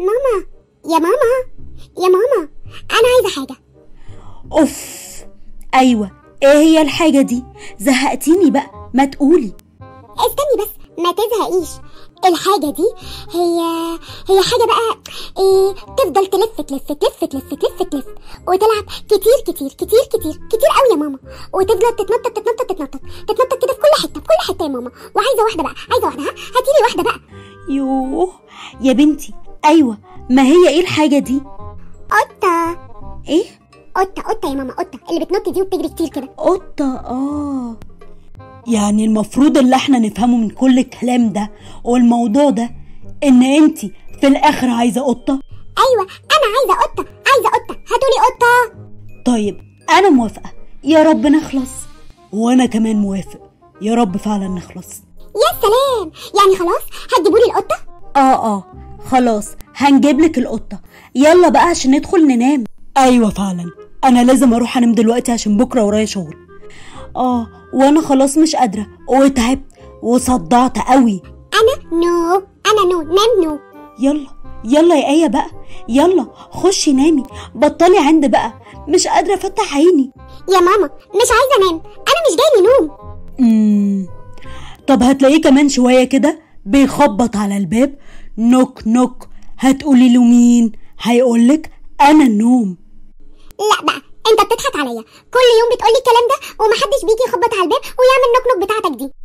ماما يا ماما يا ماما انا عايزه حاجه اوف ايوه ايه هي الحاجه دي زهقتيني بقى ما تقولي استني بس ما تزهقيش الحاجة دي هي هي حاجة بقى إيه تفضل تلف تلف تلف تلف تلف تلف وتلعب كتير كتير كتير كتير كتير قوي يا ماما وتفضل تتنطط تتنطط تتنطط تتنطط كده في كل حتة في كل حتة يا ماما وعايزة واحدة بقى عايزة واحدة ها هاتيلي واحدة بقى يوه يا بنتي ايوه ما هي ايه الحاجه دي قطة ايه قطة قطة يا ماما قطة اللي بتنط دي وبتجري كتير كده قطه اه يعني المفروض اللي احنا نفهمه من كل الكلام ده والموضوع ده ان انتي في الاخر عايزه قطه أيوة أنا عايزة قطة عايزة قطة هاتولي قطة طيب انا موافقه يا رب نخلص وانا كمان موافق يا رب فعلا نخلص يا سلام يعني خلاص هتجيبولي القطة اه اه خلاص هنجيب لك القطه يلا بقى عشان ندخل ننام ايوه فعلا انا لازم اروح انام دلوقتي عشان بكره ورايا شغل اه وانا خلاص مش قادره وتعبت وصدعت قوي أنا نو أنا نو نام نو يلا يلا يا ايه بقى يلا خشي نامي بطلي عند بقى مش قادره افتح عيني يا ماما مش عايزة أنام أنا مش جايلي نوم امم طب هتلاقيه كمان شويه كده بيخبط على الباب نوك نوك هتقولي له مين هيقولك انا النوم لا بقى انت بتضحك عليا كل يوم بتقولي الكلام ده ومحدش بيجي يخبط على الباب ويعمل نوك نوك بتاعتك دي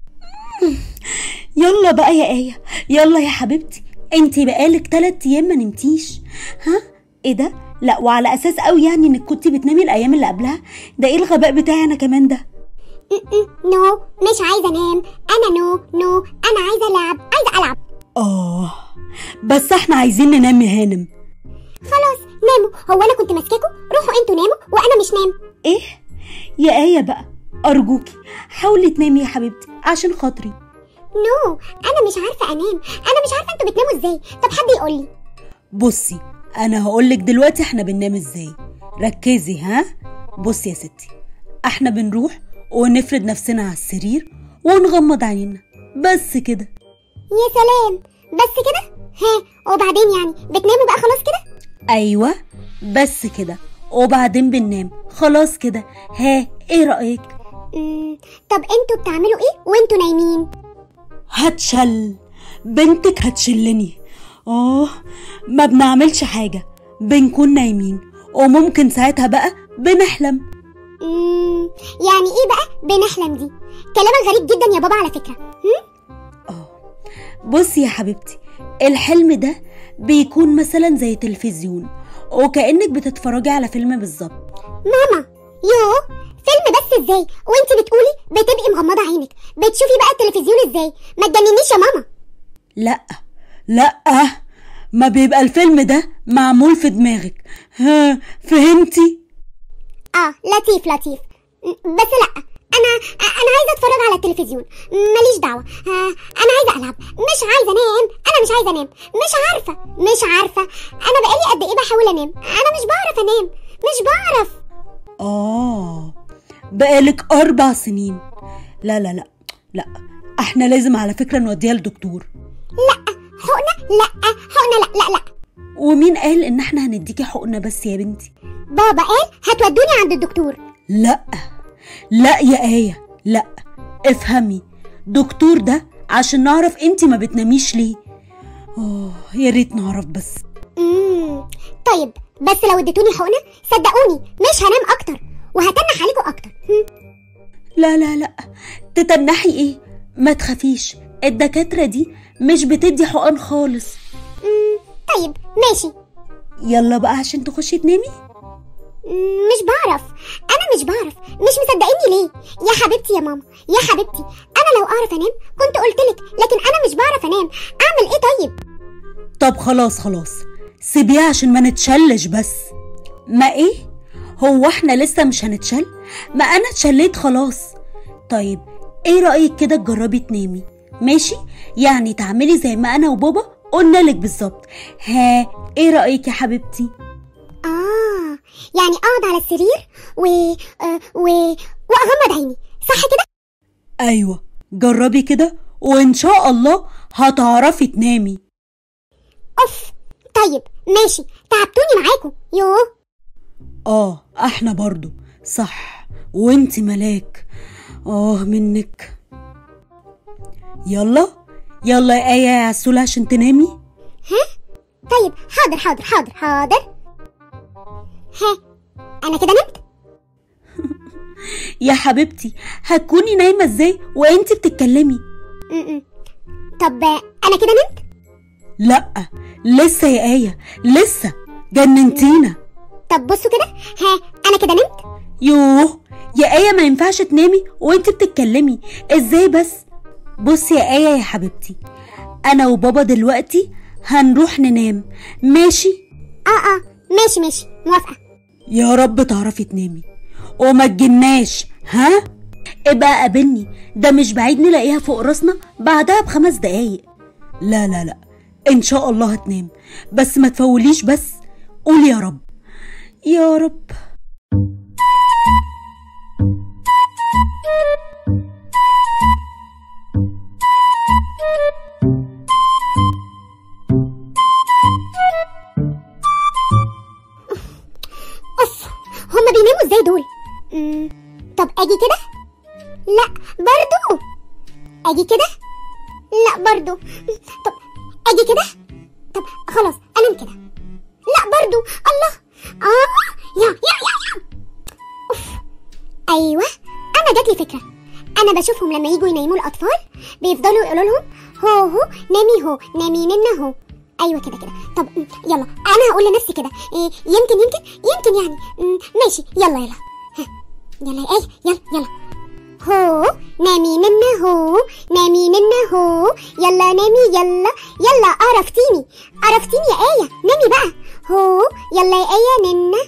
يلا بقى يا ايه يلا يا حبيبتي انتي بقالك تلات ايام ما نمتيش ها ايه ده لا وعلى اساس قوي يعني انك كنتي بتنامي الايام اللي قبلها ده ايه الغباء بتاعي انا كمان ده م-م، نو مش عايزه انام انا نو نو انا عايزه العب عايزه العب اه بس احنا عايزين ننام يا هانم خلاص ناموا هو انا كنت ماسكاكوا روحوا انتوا ناموا وانا مش نام ايه يا ايه بقى ارجوكي حاولي تنامي يا حبيبتي عشان خاطري نو انا مش عارفه انام انا مش عارفه انتوا بتناموا ازاي طب حد يقول لي بصي انا هقولك دلوقتي احنا بننام ازاي ركزي ها بصي يا ستي احنا بنروح ونفرد نفسنا على السرير ونغمض عينينا بس كده يا سلام بس كده ها وبعدين يعني بتناموا بقى خلاص كده ايوه بس كده وبعدين بننام خلاص كده ها ايه رايك م، طب انتوا بتعملوا ايه وانتوا نايمين هتشل بنتك هتشلني اه ما بنعملش حاجه بنكون نايمين وممكن ساعتها بقى بنحلم م، يعني ايه بقى بنحلم دي كلامك غريب جدا يا بابا على فكره هم؟ اه بصي يا حبيبتي الحلم ده بيكون مثلا زي تلفزيون وكأنك بتتفرجي على فيلم بالظبط ماما يو فيلم بس ازاي وانت بتقولي بتبقي مغمضه عينك بتشوفي بقى التلفزيون ازاي ما تجننيش يا ماما لا لا ما بيبقى الفيلم ده معمول في دماغك ها فهمتي اه لطيف لطيف م- بس لا انا انا عايزه اتفرج على التلفزيون ماليش دعوه آه، انا عايزه العب مش عايزه انام انا مش عايزه انام مش عارفه مش عارفه انا بقالي قد ايه بحاول انام انا مش بعرف انام مش بعرف اه بقالك اربع سنين لا لا لا لا احنا لازم على فكرة نوديها لدكتور لا حقنه لا حقنه لا لا لا ومين قال ان احنا هنديكي حقنة بس يا بنتي بابا قال هتودوني عند الدكتور لا لا يا آية لا افهمي دكتور ده عشان نعرف انتي ما بتناميش ليه اه يا ريت نعرف بس امم طيب بس لو اديتوني حقنه صدقوني مش هنام اكتر وهتنح عليكم اكتر هم. لا لا لا تتنحي ايه ما تخافيش الدكاترة دي مش بتدي حقن خالص مم، طيب ماشي يلا بقى عشان تخشي تنامي مم، مش بعرف انا مش بعرف مش مصدقيني ليه يا حبيبتي يا ماما يا حبيبتي انا لو اعرف انام كنت قلتلك لكن انا مش بعرف انام اعمل ايه طيب طب خلاص خلاص سيبيها عشان ما نتشلش بس ما ايه هو احنا لسه مش هنتشل ما انا اتشليت خلاص طيب ايه رأيك كده تجربي تنامي ماشي يعني تعملي زي ما انا وبابا قلنا لك بالظبط ها ايه رأيك يا حبيبتي اه يعني اقعد على السرير و آه، و واغمض عيني صح كده ايوه جربي كده وان شاء الله هتعرفي تنامي اوف طيب طيب ماشي تعبتوني معاكم يوه اه احنا برضو صح وانت ملاك اه منك يلا يلا يا ايه يا عسولة عشان تنامي ها طيب حاضر حاضر حاضر حاضر ها انا كده نمت يا حبيبتي هتكوني نايمة ازاي وانت بتتكلمي م-م. طب آه، انا كده نمت لا لسه يا ايه لسه جننتينا طب بصوا كده ها انا كده نمت يوه يا ايه ما ينفعش تنامي وانت بتتكلمي ازاي بس بصي يا ايه يا حبيبتي انا وبابا دلوقتي هنروح ننام ماشي اه اه ماشي ماشي موافقه يا رب تعرفي تنامي وما تجناش ها ابقى قابلني ده مش بعيد نلاقيها فوق راسنا بعدها بخمس دقايق لا لا لا ان شاء الله هتنام بس ما تفوليش بس قول يا رب يا رب اوف هما بيناموا ازاي دول مم. طب اجي كده لا برضو اجي كده لا برضو طب اجي كده طب خلاص انام كده لا برضو الله اه يا يا يا يا اوف ايوه انا جات لي فكره انا بشوفهم لما يجوا ينيموا الاطفال بيفضلوا يقولوا لهم هو هو نامي هو نامي ننا هو ايوه كده كده طب م، يلا انا هقول لنفسي كده إيه يمكن يمكن يمكن يعني م، ماشي يلا يلا ها، يلا يا ايه يلا يلا هو نامي ننا هو نامي ننا هو يلا نامي يلا يلا عرفتيني عرفتيني يا ايه نامي بقى هو يلا يا ايه ننا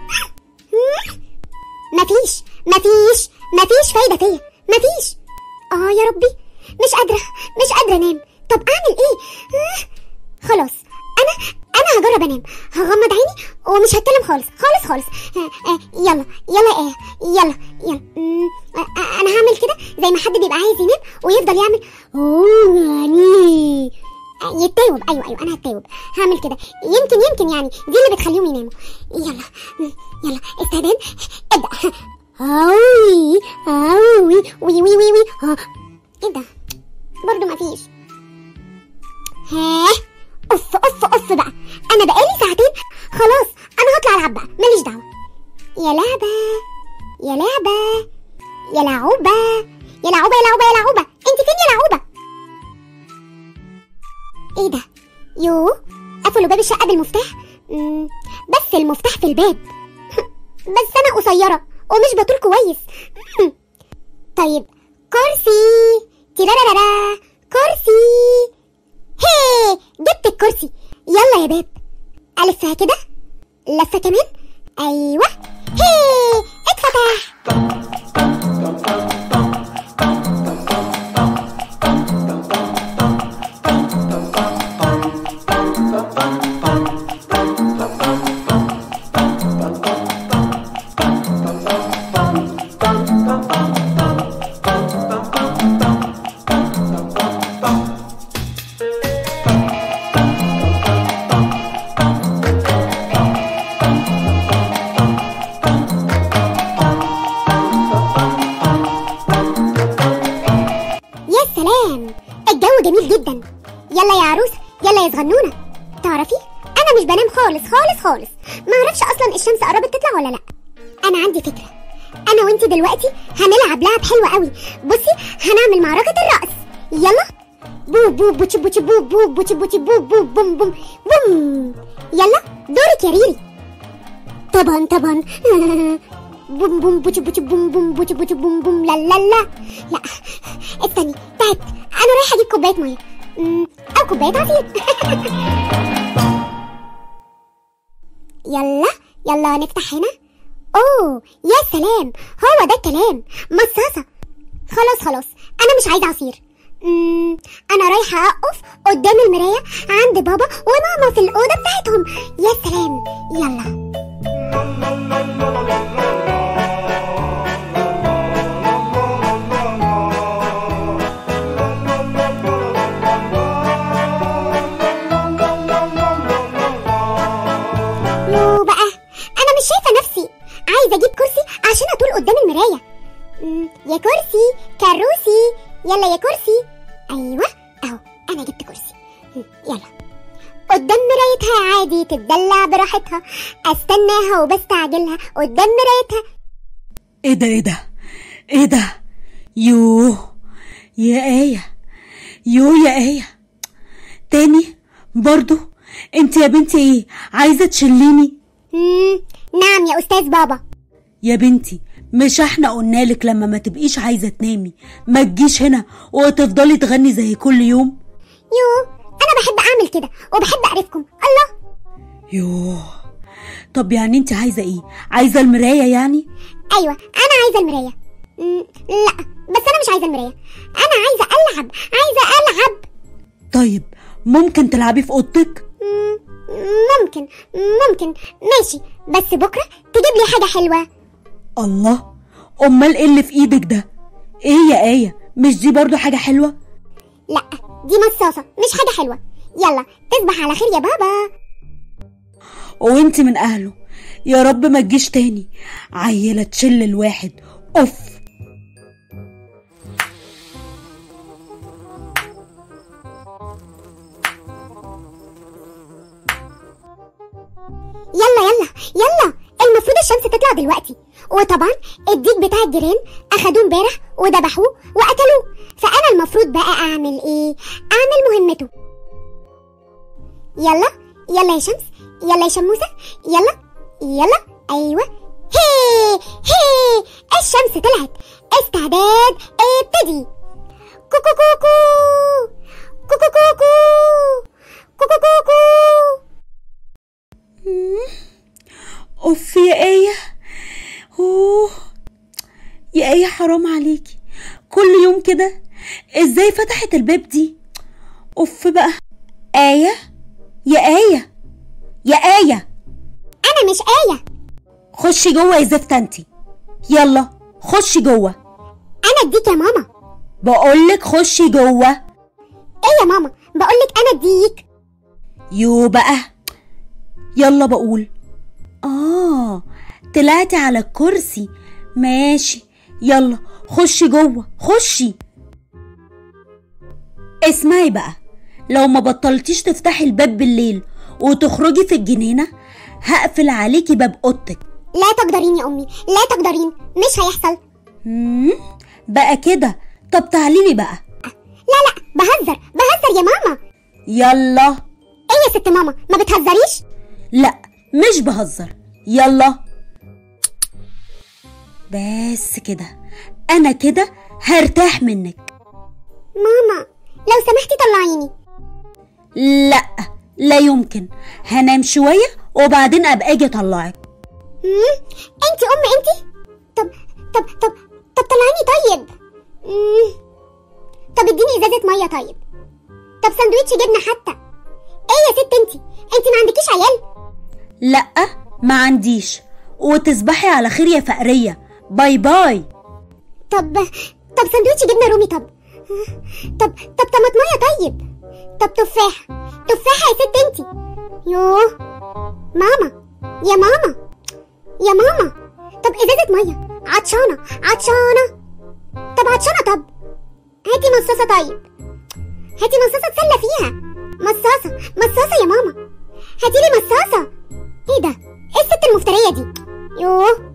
مفيش مفيش مفيش فايدة فيا مفيش اه يا ربي مش قادرة مش قادرة انام طب اعمل ايه آه، خلاص انا انا هجرب انام هغمض عيني ومش هتكلم خالص خالص خالص آه، آه، يلا يلا ايه يلا يلا مم، آه، آه، انا هعمل كده زي ما حد بيبقى عايز ينام ويفضل يعمل اوه يعني آه، يتاوب ايوه ايوه انا هتاوب هعمل كده يمكن يمكن يعني دي اللي بتخليهم يناموا يلا مم، يلا استعداد ابدا اوي اوي وي وي وي وي ها ايه ده برضه مفيش ها اوف اوف اوف بقى انا بقالي ساعتين خلاص انا هطلع العب بقى ماليش دعوه يا لعبه يا لعبه يا لعوبه يا لعوبه يا لعوبه يا لعوبه انت فين يا لعوبه ايه ده يو قفلوا باب الشقه بالمفتاح مم، بس المفتاح في الباب بس انا قصيره ومش بطول كويس مم. طيب كرسي تيرارارا كرسي هي جبت الكرسي يلا يا باب الفها كده لفه كمان ايوه هي اتفتح يا سلام الجو جميل جدا يلا يا عروسه يلا يا صغنونه تعرفي انا مش بنام خالص خالص خالص ما اعرفش اصلا الشمس قربت تطلع ولا لا انا عندي فكره انا وانت دلوقتي هنلعب لعب حلوه قوي بصي هنعمل معركه الرقص يلا بو بو بوتش بوتش بو بو بوتش بوتش بو بو بوم بوم بوم يلا دورك يا ريري طبعا طبعا بوم بوم بوتش بوتش بوم بوم بوتش بوتش بوم بوم لا لا لا لا استني تعبت انا رايحه اجيب كوبايه ميه أمم، او كوبايه عصير يلا يلا نفتح هنا اوه يا سلام هو ده الكلام مصاصه خلاص خلاص انا مش عايزه عصير أمم، انا رايحه اقف قدام المرايه عند بابا وماما في الاوضه بتاعتهم يا سلام يلا مرايتها عادي تتدلع براحتها استناها وبستعجلها قدام مرايتها ايه ده ايه ده ايه ده يوه يا آية يو يا آية تاني برضو انت يا بنتي ايه عايزة تشليني مم. نعم يا استاذ بابا يا بنتي مش احنا قلنالك لما ما تبقيش عايزة تنامي ما تجيش هنا وتفضلي تغني زي كل يوم يو انا بحب اعمل كده وبحب اعرفكم الله يوه طب يعني انت عايزة ايه عايزة المراية يعني ايوه انا عايزه المرايه مم. لا بس انا مش عايزه المرايه انا عايزه العب عايزه العب طيب ممكن تلعبي في اوضتك مم. ممكن ممكن ماشي بس بكره تجيب لي حاجه حلوه الله امال ايه اللي في ايدك ده ايه يا آية مش دي برضو حاجة حلوة لا دي مصاصه مش حاجه حلوه يلا تصبح على خير يا بابا وانت من اهله يا رب ما تجيش تاني عيلة تشل الواحد اوف يلا يلا يلا المفروض الشمس تطلع دلوقتي وطبعا الديك بتاع الجيران اخدوه امبارح وذبحوه وقتلوه فانا المفروض بقى اعمل ايه اعمل مهمته يلا يلا يا شمس يلا يا شموسه يلا يلا ايوه هي هي الشمس طلعت استعداد ابتدي كوكو كوكو كوكو كوكو كوكو كوكو اوف يا آية اوه يا آية حرام عليكي كل يوم كده ازاي فتحت الباب دي اوف بقى آية يا آية يا آية انا مش ايه خشي جوه يا زفت انتي يلا خشي جوه انا اديك يا ماما بقولك خشي جوه ايه يا ماما بقولك انا اديك يو بقى يلا بقول اه طلعتي على الكرسي ماشي يلا خشي جوه خشي اسمعي بقى لو ما بطلتيش تفتحي الباب بالليل وتخرجي في الجنينة هقفل عليكي باب اوضتك لا تقدرين يا امي لا تقدرين مش هيحصل مم، بقى كده طب تعاليلي بقى لا لا بهزر بهزر يا ماما يلا ايه يا ست ماما ما بتهزريش لا مش بهزر يلا بس كده انا كده هرتاح منك ماما لو سمحتي طلعيني لا لا يمكن هنام شوية وبعدين ابقى اجي اطلعك مم؟ انت ام انت طب طب طب طب طلعيني طيب مم. طب اديني ازازه ميه طيب طب سندوتش جبنه حتى ايه يا ست انت انت ما عندكيش عيال لا ما عنديش وتصبحي على خير يا فقرية باي باي طب طب سندوتش جبنه رومي طب طب طب طماطميه طيب طب تفاح تفاحه يا ست انت يوه ماما يا ماما يا ماما طب ازازه ميه عطشانه عطشانه طب عطشانه طب هاتي مصاصه طيب هاتي مصاصه اتسلى فيها مصاصه مصاصه يا ماما هاتي لي مصاصه ايه ده ايه الست المفتريه دي يوه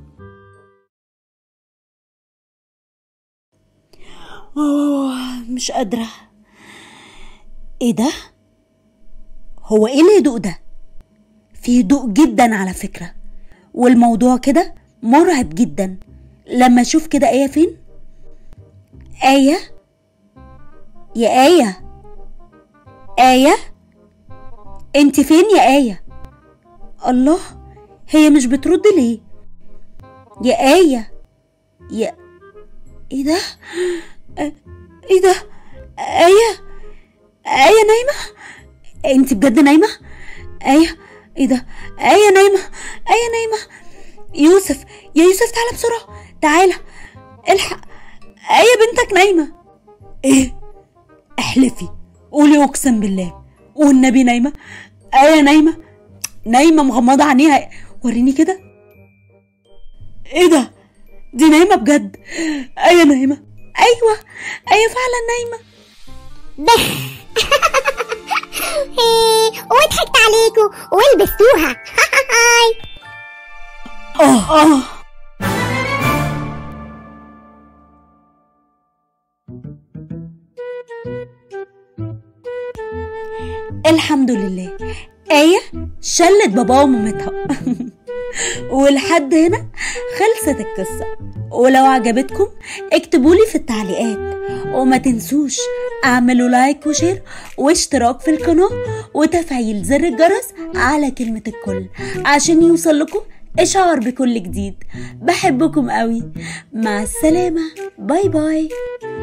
أوه مش قادرة ايه ده هو ايه الهدوء ده في هدوء جدا على فكرة والموضوع كده مرعب جدا لما اشوف كده ايه فين آية يا آية آية انت فين يا آية الله هي مش بترد ليه يا آية يا ايه ده آه، ايه ده آية آية نايمة انت بجد نايمة آية ايه ده آية نايمة آية نايمة يوسف يا يوسف تعالى بسرعة تعالى الحق آية بنتك نايمة ايه احلفي قولي اقسم بالله والنبي نايمة آية نايمة نايمة مغمضة عينيها وريني كده ايه ده دي نايمة بجد آية نايمة ايوه ايوه فعلا نايمة بخ إيه، وضحكت عليكم ولبستوها اه اه الحمد لله آية شلت باباها ومامتها ولحد هنا خلصت القصة ولو عجبتكم اكتبولي في التعليقات وما تنسوش اعملوا لايك وشير واشتراك في القناة وتفعيل زر الجرس على كلمة الكل عشان يوصل لكم اشعار بكل جديد بحبكم قوي مع السلامة باي باي